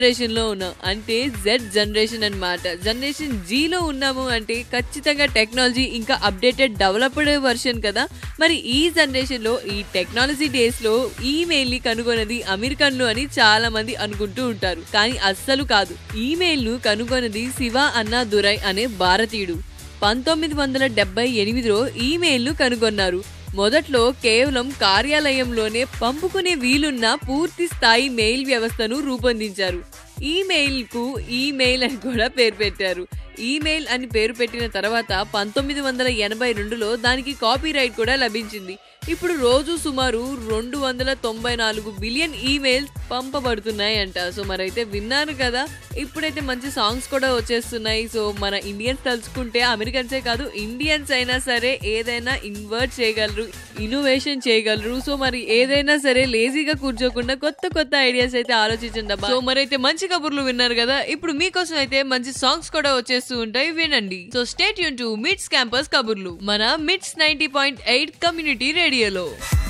Generation లో ఉన్నాం అంటే జెడ్ జనరేషన్ అన్నమాట జనరేషన్ జీలో ఉన్నాము అంటే ఖచ్చితంగా టెక్నాలజీ ఇంకా అప్డేటెడ్ డెవలప్డ్ వర్షన్ కదా మరి ఈ జనరేషన్ లో ఈ టెక్నాలజీ డేస్ లో ఈమెయిల్ ని కనుగొన్నది అమెరికన్లు అని చాలా మంది అనుకుంటూ ఉంటారు కానీ అస్సలు కాదు ఈమెయిల్ ను కనుగొన్నది శివ అన్నా దురై అనే భారతీయుడు పంతొమ్మిది వందల డెబ్బై ఎనిమిదిలో ఈమెయిల్ ను కనుగొన్నారు మొదట్లో కేవలం కార్యాలయంలోనే పంపుకునే వీలున్న పూర్తి స్థాయి మెయిల్ వ్యవస్థను రూపొందించారు ఈమెయిల్ కు ఈమెయిల్ అని కూడా పేరు పెట్టారు ఈమెయిల్ అని పేరు పెట్టిన తర్వాత పంతొమ్మిది వందల ఎనభై రెండులో దానికి కాపీరైట్ కూడా లభించింది ఇప్పుడు రోజు సుమారు రెండు వందల తొంభై నాలుగు బిలియన్ ఈమెయిల్స్ పంపబడుతున్నాయంట సో మరైతే విన్నారు కదా ఇప్పుడైతే మంచి సాంగ్స్ కూడా వచ్చేస్తున్నాయి సో మన ఇండియన్స్ తలుచుకుంటే అమెరికన్సే కాదు ఇండియన్స్ అయినా సరే ఏదైనా ఇన్వర్ట్ చేయగలరు ఇన్నోవేషన్ చేయగలరు సో మరి ఏదైనా సరే లేజీగా కూర్చోకుండా కొత్త కొత్త ఐడియాస్ అయితే ఆలోచించండి అబ్బా. సో మరైతే మంచి కబుర్లు విన్నారు కదా ఇప్పుడు మీకోసం అయితే మంచి సాంగ్స్ కూడా వచ్చేస్తూ ఉంటాయి వినండి సో స్టేట్ యూన్ టు మిడ్స్ క్యాంపస్ కబుర్లు మన MIDS ninety point eight community రేడియోలో